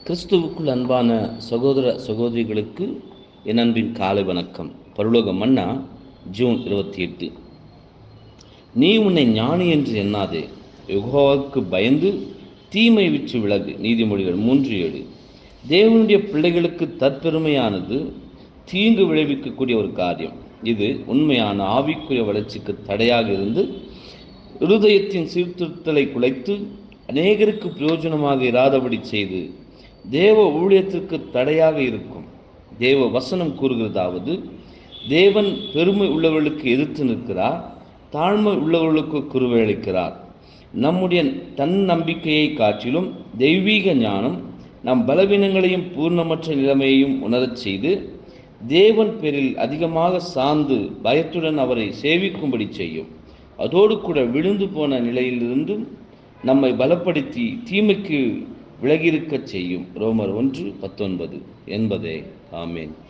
கிறிஸ்துவுக்குள் அன்பான சகோதர சகோதரிகளுக்கு என் அன்பின் காலை வணக்கம் பரலோக மன்னா ஜூன் இருபத்தி எட்டு நீ உன்னை ஞானி என்று எண்ணாதே யுகோவுக்கு பயந்து தீமை விற்று விலகு நீதிமொழிகள் மூன்று ஏழு தேவனுடைய பிள்ளைகளுக்கு தற்பெருமையானது தீங்கு விளைவிக்கக்கூடிய ஒரு காரியம் இது உண்மையான ஆவிக்குரிய வளர்ச்சிக்கு தடையாக இருந்து இருதயத்தின் சீர்திருத்தலை குலைத்து அநேகருக்கு பிரயோஜனமாக இராதபடி செய்து தேவ ஊழியத்திற்கு தடையாக இருக்கும் தேவ வசனம் கூறுகிறதாவது தேவன் பெருமை உள்ளவர்களுக்கு எதிர்த்து நிற்கிறார் தாழ்மை உள்ளவர்களுக்கு குருவளிக்கிறார் நம்முடைய தன் நம்பிக்கையை காட்டிலும் தெய்வீக ஞானம் நம் பலவீனங்களையும் பூர்ணமற்ற நிலைமையையும் உணரச் செய்து தேவன் பேரில் அதிகமாக சார்ந்து பயத்துடன் அவரை சேவிக்கும்படி செய்யும் அதோடு கூட விழுந்து போன நிலையிலிருந்தும் நம்மை பலப்படுத்தி தீமைக்கு விலகியிருக்கச் செய்யும் ரோமர் ஒன்று பத்தொன்பது என்பதே ஆமேன்